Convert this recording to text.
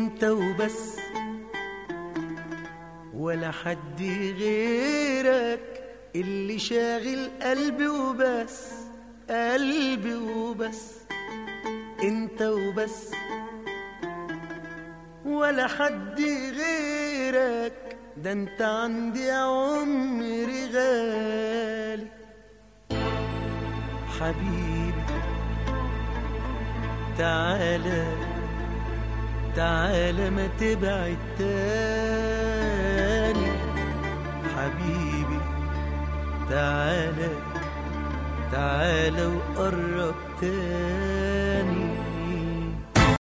انت وبس ولا حد غيرك اللي شاغل قلبي وبس قلبي وبس انت وبس ولا حد غيرك ده انت عندي يا عمري غالي حبيبي تعالى تعالى ما تبعد تاني حبيبي تعالى تعالى وقرب تاني